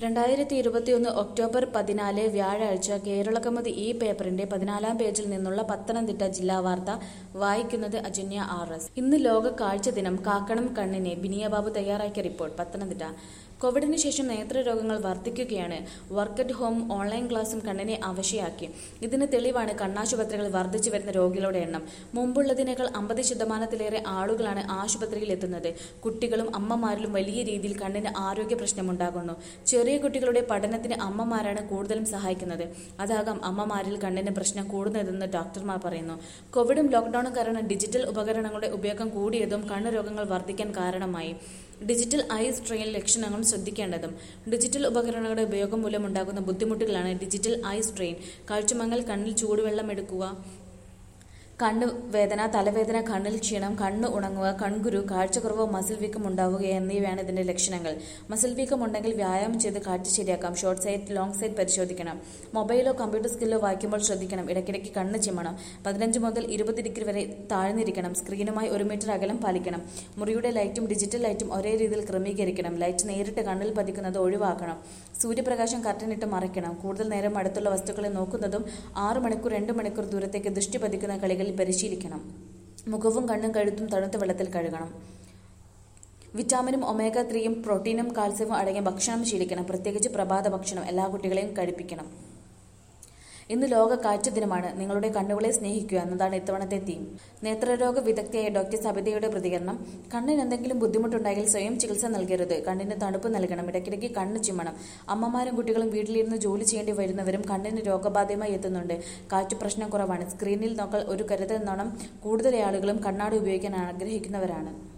രണ്ടായിരത്തി ഇരുപത്തിയൊന്ന് ഒക്ടോബർ പതിനാല് വ്യാഴാഴ്ച കേരളകൗമുദി ഈ പേപ്പറിന്റെ പതിനാലാം പേജിൽ നിന്നുള്ള പത്തനംതിട്ട ജില്ലാ വാർത്ത വായിക്കുന്നത് അജന്യ ആർ എസ് ഇന്ന് ലോക കാഴ്ച ദിനം കാക്കണം കണ്ണിനെ ബിനിയ ബാബു തയ്യാറാക്കിയ റിപ്പോർട്ട് പത്തനംതിട്ട കോവിഡിന് ശേഷം നേത്രരോഗങ്ങൾ വർദ്ധിക്കുകയാണ് വർക്ക് അറ്റ് ഹോം ഓൺലൈൻ ക്ലാസും കണ്ണിനെ അവശയാക്കി ഇതിന് തെളിവാണ് കണ്ണാശുപത്രികൾ വർദ്ധിച്ചു വരുന്ന രോഗികളുടെ എണ്ണം മുമ്പുള്ളതിനേക്കാൾ അമ്പത് ശതമാനത്തിലേറെ ആളുകളാണ് ആശുപത്രിയിൽ എത്തുന്നത് കുട്ടികളും അമ്മമാരിലും വലിയ രീതിയിൽ കണ്ണിന് ആരോഗ്യ പ്രശ്നമുണ്ടാകുന്നു ചെറിയ കുട്ടികളുടെ പഠനത്തിന് അമ്മമാരാണ് കൂടുതലും സഹായിക്കുന്നത് അതാകാം അമ്മമാരിൽ കണ്ണിന് പ്രശ്നം കൂടുന്നതെന്ന് ഡോക്ടർമാർ പറയുന്നു കോവിഡും ലോക്ക്ഡൌണും കാരണം ഡിജിറ്റൽ ഉപകരണങ്ങളുടെ ഉപയോഗം കൂടിയതും കണ്ണ് രോഗങ്ങൾ വർദ്ധിക്കാൻ കാരണമായി ഡിജിറ്റൽ ഐ സ്ട്രെയിൻ ലക്ഷണങ്ങളും ശ്രദ്ധിക്കേണ്ടതും ഡിജിറ്റൽ ഉപകരണങ്ങളുടെ ഉപയോഗം മൂലമുണ്ടാകുന്ന ബുദ്ധിമുട്ടുകളാണ് ഡിജിറ്റൽ ഐ സ്ട്രെയിൻ കാഴ്ചമങ്ങൽ കണ്ണിൽ ചൂടുവെള്ളം എടുക്കുക കണ്ണ് വേദന തലവേദന കണ്ണിൽ ക്ഷീണം കണ്ണ് ഉണങ്ങുക കൺകുരു കാഴ്ചക്കുറവോ മസിൽ വീക്കം ഉണ്ടാവുക എന്നിവയാണ് ഇതിന്റെ ലക്ഷണങ്ങൾ മസിൽ വീക്കം ഉണ്ടെങ്കിൽ വ്യായാമം ചെയ്ത് കാഴ്ച ശരിയാക്കാം ഷോർട്ട് സൈറ്റ് ലോങ് സൈറ്റ് പരിശോധിക്കണം മൊബൈലോ കമ്പ്യൂട്ടർ സ്കില്ലോ വായിക്കുമ്പോൾ ശ്രദ്ധിക്കണം ഇടയ്ക്കിടയ്ക്ക് കണ്ണ് ചിമ്മണം പതിനഞ്ച് മുതൽ ഇരുപത് ഡിഗ്രി വരെ താഴ്ന്നിരിക്കണം സ്ക്രീനുമായി ഒരു മീറ്റർ അകലം പാലിക്കണം മുറിയുടെ ലൈറ്റും ഡിജിറ്റൽ ലൈറ്റും ഒരേ രീതിയിൽ ക്രമീകരിക്കണം ലൈറ്റ് നേരിട്ട് കണ്ണിൽ പതിക്കുന്നത് ഒഴിവാക്കണം സൂര്യപ്രകാശം കർട്ടനിട്ട് മറയ്ക്കണം കൂടുതൽ നേരം അടുത്തുള്ള വസ്തുക്കളെ നോക്കുന്നതും ആറ് മണിക്കൂർ രണ്ട് മണിക്കൂർ ദൂരത്തേക്ക് ദൃഷ്ടി പതിക്കുന്ന കളികളിൽ പരിശീലിക്കണം മുഖവും കണ്ണും കഴുത്തും തണുത്ത വെള്ളത്തിൽ കഴുകണം വിറ്റാമിനും ഒമേഗ ത്രീയും പ്രോട്ടീനും കാൽസ്യവും അടങ്ങിയ ഭക്ഷണം ശീലിക്കണം പ്രത്യേകിച്ച് പ്രഭാത ഭക്ഷണം എല്ലാ കുട്ടികളെയും കഴിപ്പിക്കണം ഇന്ന് ലോക കാഴ്ച ദിനമാണ് നിങ്ങളുടെ കണ്ണുകളെ സ്നേഹിക്കുക എന്നതാണ് ഇത്തവണത്തെ തീം നേത്രരോഗ വിദഗ്ധയായ ഡോക്ടർ സബിതയുടെ പ്രതികരണം കണ്ണിന് എന്തെങ്കിലും ബുദ്ധിമുട്ടുണ്ടെങ്കിൽ സ്വയം ചികിത്സ നൽകരുത് കണ്ണിന് തണുപ്പ് നൽകണം ഇടയ്ക്കിടയ്ക്ക് കണ്ണ് ചിമ്മണം അമ്മമാരും കുട്ടികളും വീട്ടിലിരുന്ന് ജോലി ചെയ്യേണ്ടി വരുന്നവരും കണ്ണിന് രോഗബാധയുമായി എത്തുന്നുണ്ട് കാറ്റ് പ്രശ്നം കുറവാണ് സ്ക്രീനിൽ നോക്കാൻ ഒരു കരുതൽ നോണം കൂടുതൽ ആളുകളും കണ്ണാടി ഉപയോഗിക്കാൻ ആഗ്രഹിക്കുന്നവരാണ്